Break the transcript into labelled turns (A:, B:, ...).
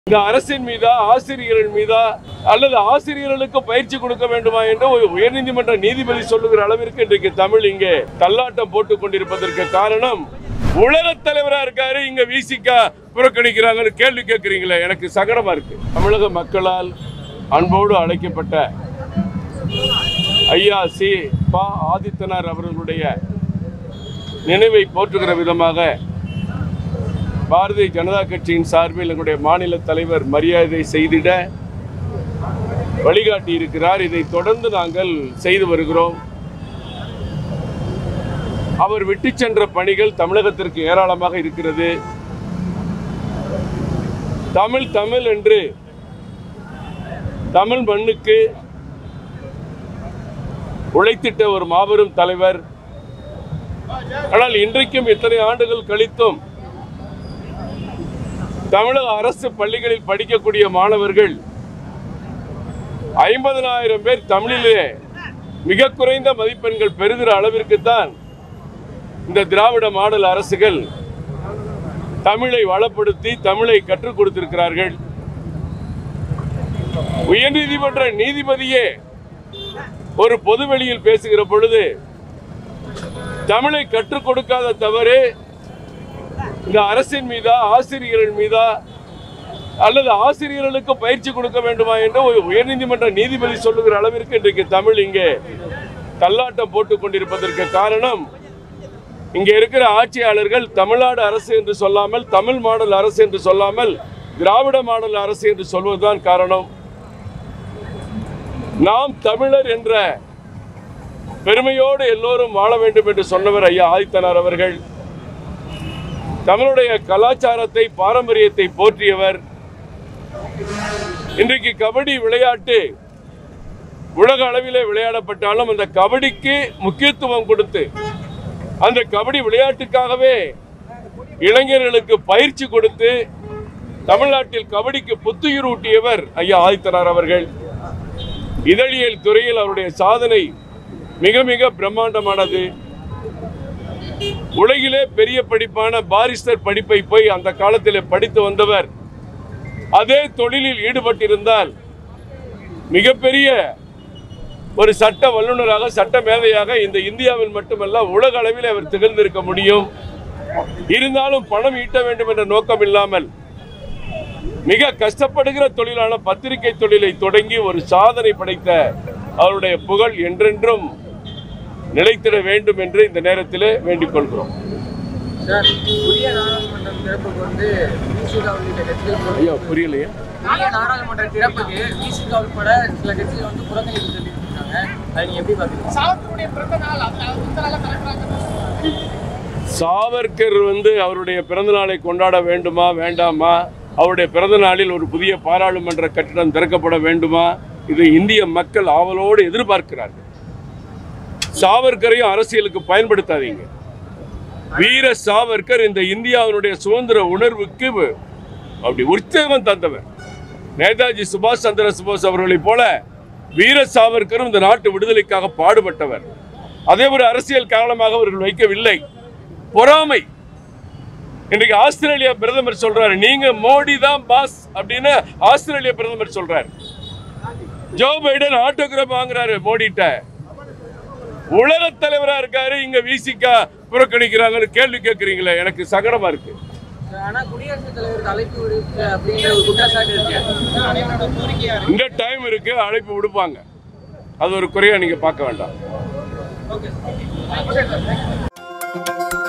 A: இந்த அரசின் மீதா ஆசிரியர்கள் மீதா அல்லது ஆசிரியர்களுக்கு பயிற்சி கொடுக்க வேண்டுமா என்று ஒரு உயர்நீதிமன்ற நீதிபதி சொல்லுகிற அளவிற்கு இன்றைக்கு தமிழ் இங்கே தள்ளாட்டம் போட்டுக் கொண்டிருப்பதற்கு காரணம் உலகத் தலைவரா இருக்காரு இங்க விசிகா புறக்கணிக்கிறாங்கன்னு கேள்வி கேட்கிறீங்களே எனக்கு சங்கடமா இருக்கு தமிழக மக்களால் அன்போடு அழைக்கப்பட்ட ஐயா சி பா ஆதித்தனார் அவர்களுடைய நினைவை போற்றுகிற விதமாக பாரதிய ஜனதா கட்சியின் சார்பில் எங்களுடைய மாநில தலைவர் மரியாதை செய்திட வழிகாட்டி இருக்கிறார் இதை தொடர்ந்து நாங்கள் செய்து வருகிறோம் அவர் விட்டு சென்ற பணிகள் தமிழகத்திற்கு ஏராளமாக இருக்கிறது தமிழ் தமிழ் என்று தமிழ் மண்ணுக்கு உழைத்திட்ட ஒரு மாபெரும் தலைவர் ஆனால் இன்றைக்கும் இத்தனை ஆண்டுகள் கழித்தும் தமிழக அரசு பள்ளிகளில் படிக்கக்கூடிய மாணவர்கள் ஐம்பதனாயிரம் பேர் தமிழிலே மிக குறைந்த மதிப்பெண்கள் பெறுகிற அளவிற்கு தான் இந்த திராவிட மாடல் அரசுகள் தமிழை வளப்படுத்தி தமிழை கற்றுக் கொடுத்திருக்கிறார்கள் உயர்நீதிமன்ற நீதிபதியே ஒரு பொதுவெளியில் பேசுகிற பொழுது தமிழை கற்றுக் கொடுக்காத தவறு இந்த அரசின் மீதா ஆசிரியர்கள் மீதா அல்லது ஆசிரியர்களுக்கு பயிற்சி கொடுக்க வேண்டுமா என்று ஒரு உயர்நீதிமன்ற நீதிபதி சொல்லுகிற அளவிற்கு இன்றைக்கு தமிழ் இங்கே தள்ளாட்டம் போட்டுக் கொண்டிருப்பதற்கு காரணம் இங்கே இருக்கிற ஆட்சியாளர்கள் தமிழ்நாடு அரசு என்று சொல்லாமல் தமிழ் மாடல் அரசு என்று சொல்லாமல் திராவிட மாடல் அரசு என்று சொல்வதுதான் காரணம் நாம் தமிழர் என்ற பெருமையோடு எல்லோரும் வாழ வேண்டும் என்று சொன்னவர் ஐயா ஆதித்தனார் அவர்கள் தமிழுடைய கலாச்சாரத்தை பாரம்பரியத்தை போற்றியவர் இன்றைக்கு கபடி விளையாட்டு உலக அளவிலே விளையாடப்பட்டாலும் அந்த கபடிக்கு முக்கியத்துவம் கொடுத்து அந்த கபடி விளையாட்டுக்காகவே இளைஞர்களுக்கு பயிற்சி கொடுத்து தமிழ்நாட்டில் கபடிக்கு புத்துயிர் ஊட்டியவர் ஐயா ஆதித்தனார் அவர்கள் இதழியல் துறையில் அவருடைய சாதனை மிக மிக பிரம்மாண்டமானது உலகிலே பெரிய படிப்பான பாரிஸ்டர் படிப்பை போய் அந்த காலத்தில் படித்து வந்தவர் அதே தொழிலில் ஈடுபட்டிருந்தால் மிகப்பெரிய ஒரு சட்ட வல்லுநராக சட்ட மேதையாக இந்த இந்தியாவில் மட்டுமல்ல உலக அளவில் அவர் திகழ்ந்திருக்க முடியும் இருந்தாலும் பணம் ஈட்ட வேண்டும் என்ற நோக்கம் இல்லாமல் மிக கஷ்டப்படுகிற தொழிலான பத்திரிகை தொழிலை தொடங்கி ஒரு சாதனை படைத்த அவருடைய புகழ் என்றென்றும் நிலைத்திட வேண்டும் என்று இந்த நேரத்தில் வேண்டிக் கொள்கிறோம்
B: சார் புதிய நாடாளுமன்றம் திறப்புக்கு வந்து விசிகா உள்ளிட்ட கட்சிகள்
A: ஐயா புரியலையே
B: புதிய நாடாளுமன்ற திறப்புக்கு விசிகா உட்பட சில கட்சிகள் வந்து புறக்கணிப்பு சொல்லியிருக்காங்க அதை நீங்க எப்படி பாக்குறீங்க
C: சாவர்கருடைய பிறந்த நாள் அது அது இந்த நாள கலக்குறாங்க
A: சாவர்கர் வந்து அவருடைய பிறந்த நாளை கொண்டாட வேண்டுமா வேண்டாமா அவருடைய பிறந்த நாளில் ஒரு புதிய பாராளுமன்ற கட்டிடம் திறக்கப்பட வேண்டுமா இது இந்திய மக்கள் ஆவலோடு எதிர்பார்க்கிறார்கள் சாவர்கரையும் அரசியலுக்கு பயன்படுத்தாதீங்க வீர சாவர்கர் இந்த இந்தியாவினுடைய சுதந்திர உணர்வுக்கு அப்படி உற்சாகம் தந்தவர் நேதாஜி சுபாஷ் சந்திர சுபோஸ் அவர்களைப் போல வீர சாவர்கரும் இந்த நாட்டு விடுதலைக்காக பாடுபட்டவர் அதே ஒரு அரசியல் காரணமாக அவர்கள் வைக்கவில்லை பொறாமை இன்றைக்கு ஆஸ்திரேலியா பிரதமர் சொல்றாரு நீங்க மோடி தான் பாஸ் அப்படின்னு ஆஸ்திரேலியா பிரதமர் சொல்றாரு ஜோ பைடன் ஆட்டோகிராஃப் வாங்குறாரு மோடிட்ட உலக தலைவரா இருக்காரு இங்க விசிகா புறக்கணிக்கிறாங்கன்னு கேள்வி கேட்கறீங்களே எனக்கு சங்கடமா இருக்கு
B: ஆனா குடியரசுத் தலைவருக்கு அழைப்பு விடுக்க அப்படின்ற ஒரு குற்றச்சாட்டு இருக்கு
C: அனைவரோட கோரிக்கையா இருக்கு
A: இந்த டைம் இருக்கு அழைப்பு விடுப்பாங்க அது ஒரு குறையா நீங்க பார்க்க வேண்டாம்
C: ஓகே